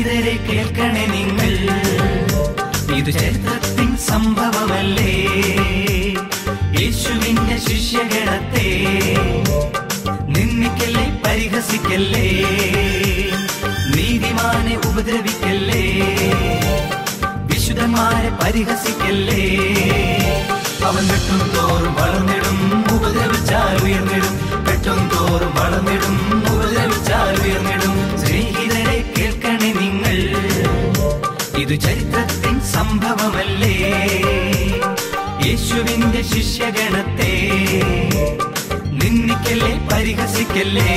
സ്നേഹിതരെ കേൾക്കണേ നിങ്ങൾ ഇത് ചരിത്രത്തിൻ സംഭവമല്ലേ യേശുവിന്റെ ശിഷ്യഗണത്തെ നിന്ദിക്കല്ലേ പരിഹസിക്കല്ലേ നീതിമാനെ ഉപദ്രവിക്കല്ലേ വിശുദ്ധന്മാരെ പരിഹസിക്കല്ലേ അവൻ വെട്ടും തോറും വളർന്നിടും ഉപദ്രവിച്ചാൽ ഉയർന്നിടും വെട്ടും തോറും വളർന്നിടും ഉപദ്രവിച്ചാൽ ഉയർന്നിടും സ്നേഹിതരെ കേൾക്കണേ നിങ്ങൾ ഇത് ചരിത്രത്തിൻ സംഭവമല്ലേ യേശുവിന്റെ ശിഷ്യഗണത്തെ നിന്ദിക്കല്ലേ പരിഹസിക്കല്ലേ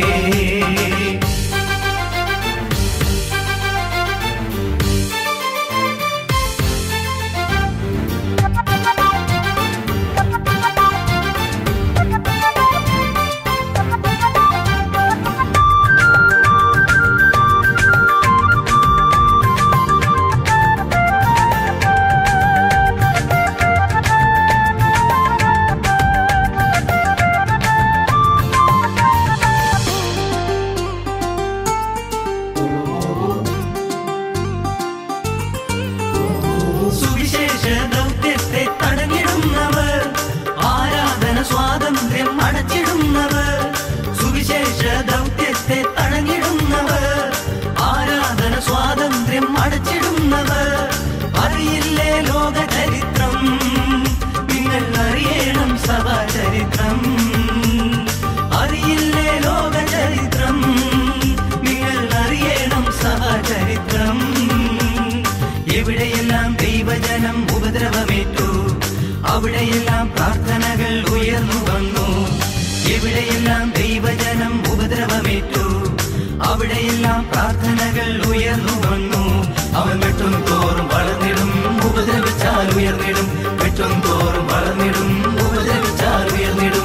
സുവിശേഷ ദൗത്യത്തെ തടഞ്ഞിടുന്നവർ ആരാധന സ്വാതന്ത്ര്യം അടച്ചിടുന്നവർ സുവിശേഷ ദൗത്യത്തെ തടഞ്ഞിടുന്നവർ ആരാധന സ്വാതന്ത്ര്യം അടച്ചിടുന്നവർ അറിയില്ലേ ലോക ചരിത്രം നിങ്ങൾ അറിയണം സഭാ ചരിത്രം അറിയില്ലേ ലോക ചരിത്രം നിങ്ങൾ അറിയണം സഭാ ചരിത്രം എവിടെയെല്ലാം ദൈവജനം ഉപദ്രവമേറ്റു അവിടെയെല്ലാം പ്രാർത്ഥനകൾ ഉയർന്നു വന്നു എവിടെയെല്ലാം ദൈവജനം ഉപദ്രവമേറ്റു അവിടെയെല്ലാം പ്രാർത്ഥനകൾ ഉയർന്നു വന്നു അവൻ വെട്ടും തോറും വളർന്നിടും ഉപദ്രവിച്ചാൽ ഉയർന്നിടും വെട്ടും തോറും വളർന്നിടും ഉപദ്രവിച്ചാൽ ഉയർന്നിടും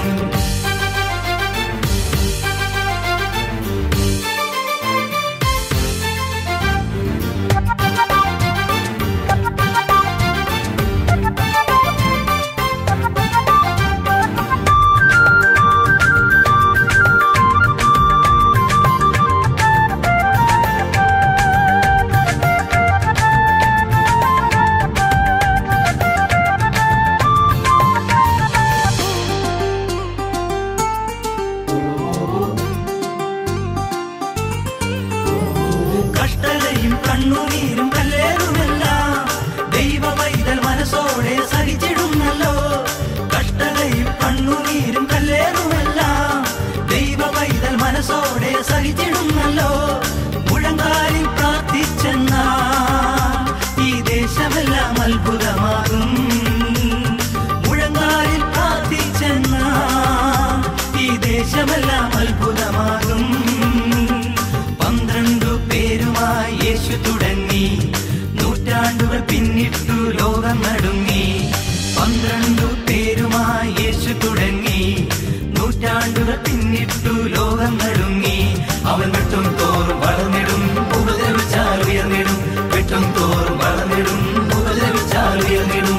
കഷ്ടതയും കണ്ണുനീരും കല്ലേറുമെല്ലാം ദൈവ പൈതൽ മനസ്സോടെ സഹിച്ചിടുന്നല്ലോ കഷ്ടതയും കണ്ണുനീരും കല്ലേറുമെല്ലാം ദൈവ പൈതൽ മനസ്സോടെ സഹിച്ചിടുന്നല്ലോ മുഴങ്കാലിൽ പ്രാർത്ഥിച്ചെന്ന ഈ ദേശമെല്ലാം അത്ഭുതമാകും മുഴങ്കാലിൽ പ്രാർത്ഥിച്ചെന്ന ഈ ദേശമെല്ലാം അത്ഭുതമാകും പന്ത്രണ്ടു പേരുമായി യേശു തുടങ്ങി നൂറ്റാണ്ടുകൾ പിന്നിട്ടു ലോകം നടുങ്ങി പന്ത്രണ്ടു പേരുമായി യേശു തുടങ്ങി നൂറ്റാണ്ടുകൾ പിന്നിട്ടു ലോകം നടുങ്ങി അവൻ വെട്ടും തോറും വളർന്നിടും ഉപദ്രവിച്ചാൽ ഉയർന്നിടും വെട്ടും തോറും വളർന്നിടും ഉപദ്രവിച്ചാൽ ഉയർന്നിടും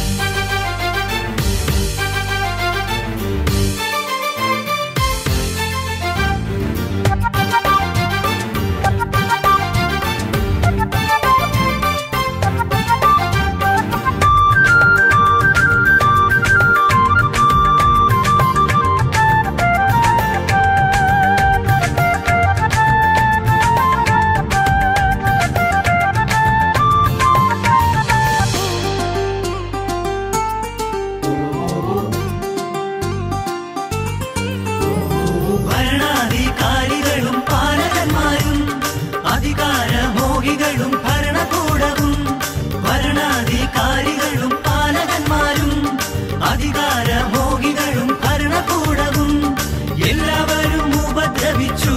ഭരണാധികാരികളും പാലകന്മാരും അധികാരമോഹികളും ഭരണകൂടവും ഭരണാധികാരികളും പാലകന്മാരും അധികാരമോഹികളും ഭരണകൂടവും എല്ലാവരും ഉപദ്രവിച്ചു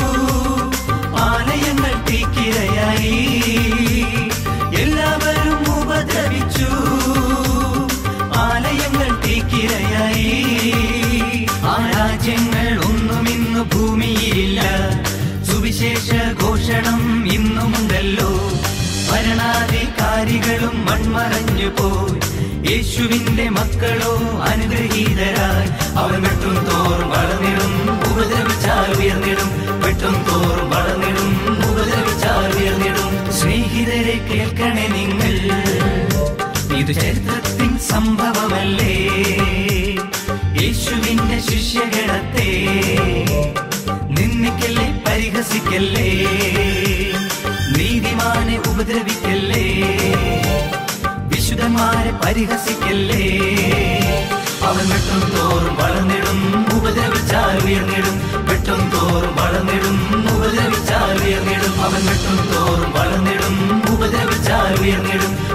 ആലയങ്ങൾ തീക്കിരയായി എല്ലാവരും ഉപദ്രവിച്ചു ആലയങ്ങൾ തീക്കിരയായി ആ രാജ്യങ്ങൾ ഒന്നും ഇന്ന് ഭൂമിയിലില്ല സുവിശേഷ ഘോഷണം ഇന്നുമുണ്ടല്ലോ ഭരണാധികാരികളും മൺമറഞ്ഞു പോയി യേശുവിന്റെ മക്കളോ അനുഗ്രഹീതരായി അവൻ വെട്ടും തോറും വളർന്നിടും ഉപദ്രവിച്ചാൽ ഉയർന്നിടും വെട്ടും തോറും വളർന്നിടും ഉപദ്രവിച്ചാൽ ഉയർന്നിടും സ്നേഹിതരെ കേൾക്കണേ നിങ്ങൾ ഇത് ചരിത്രത്തിൻ സംഭവമല്ലേ യേശുവിന്റെ ശിഷ്യഗണത്തെ നിന്ദിക്കല്ലേ പരിഹസിക്കല്ലേ നീതിമാനെ ഉപദ്രവിക്കല്ലേ വിശുദ്ധന്മാരെ പരിഹസിക്കല്ലേ അവൻ വെട്ടും തോറും വളർന്നിടും ഉപദ്രവിച്ചാൽ ഉയർന്നിടും വെട്ടും തോറും വളർന്നിടും ഉപദ്രവിച്ചാൽ ഉയർന്നിടും അവൻ വെട്ടും തോറും വളർന്നിടും ഉപദ്രവിച്ചാൽ ഉയർന്നിടും